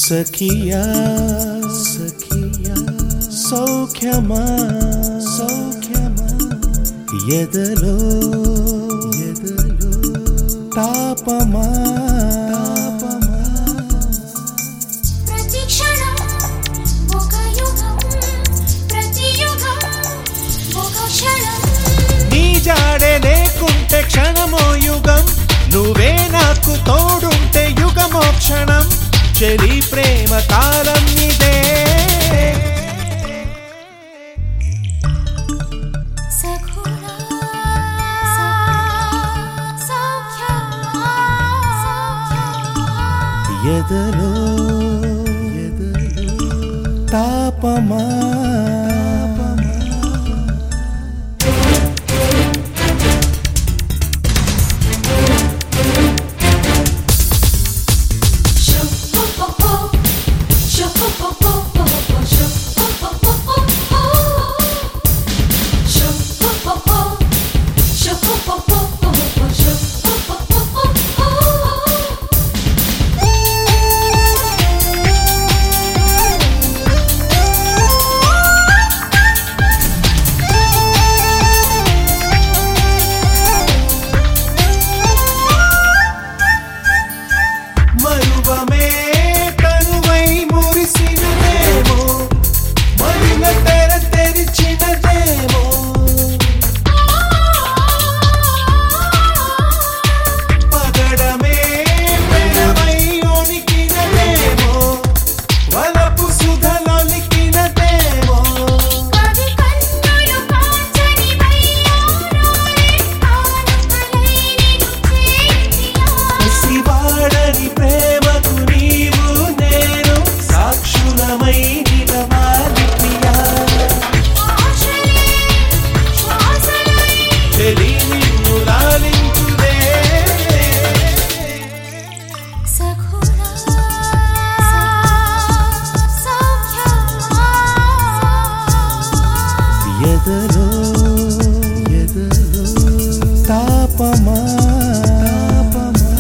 సఖియా సఖియా సౌఖ్యమా సౌఖ్యమా ఎదలో ఎదలో తాపమా తాపమా ప్రతి క్షణం ఒక యుగం ప్రతి యుగం ఒక క్షణం నీ జాడే లేకుంటే క్షణమో యుగం నువ్వే నాకు తోడుంటే యుగమో క్షణం చెలి ప్రేమ కాలం ఇదే సఖునా సౌఖ్యమా ఎదలో ఎదలో తాపమా మరువమే తనువై మురిసినదేమో మరుల తెర తెరిచినదేమో పగడమే పెనవై ఒణికినదేమో వలపు సుధలొలికినదేమో కవి కన్నులు కాంచని వయ్యారాలే కానుకలై నిన్ను చేర్చినా పసివాడని ప్రేమకు నీవు నేను సాక్షులమై నిలవాలి ప్రియా ఆశలే శ్వాసలై చెలి నిన్ను లాలించులే సఖునా సౌఖ్యమా ఎదలో ఎదలో తాపమా తాపమా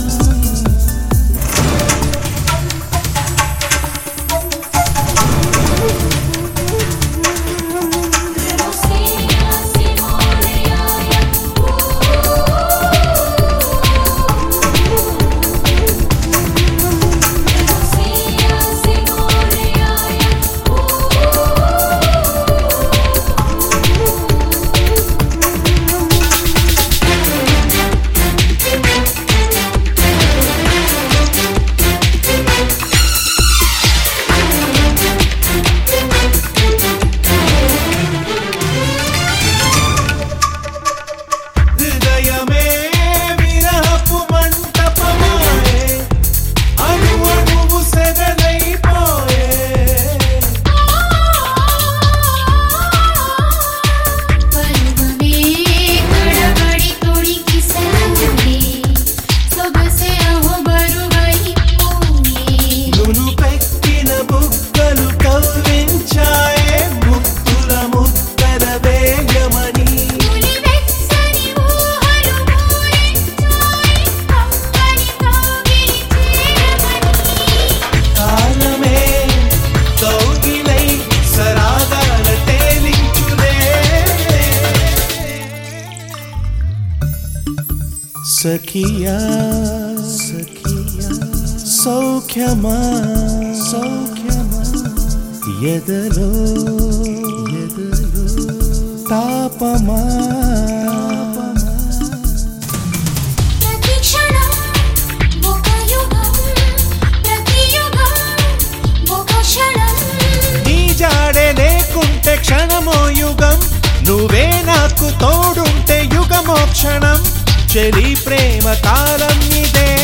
హృదయమే విరహపు మంటపమాయే అణు అణువు సెగలైపోయే పరువమే కడబడి తొడికి సలములే సొగసే అహో బరువై పోయే నును పెట్టిన బుగ్గలు కవ్వించాయే ముత్తుల ముద్దల వేయమని నులి వెచ్చని ఊహలు మూలించాయి కమ్మని కౌగిలి చేరమని కాలమే కౌగిలై సరాగాల తేలించులే సఖియా సఖియా సౌఖ్యమా సౌఖ్యమా ఎదలో ఎదలో తాపమా ప్రతి క్షణం ఒక యుగం ప్రతి యుగం ఒక క్షణం నీ జాడే లేకుంటే క్షణమో యుగం నువ్వే నాకు తోడుంటే యుగమో క్షణం చెలి ప్రేమ కాలం ఇదే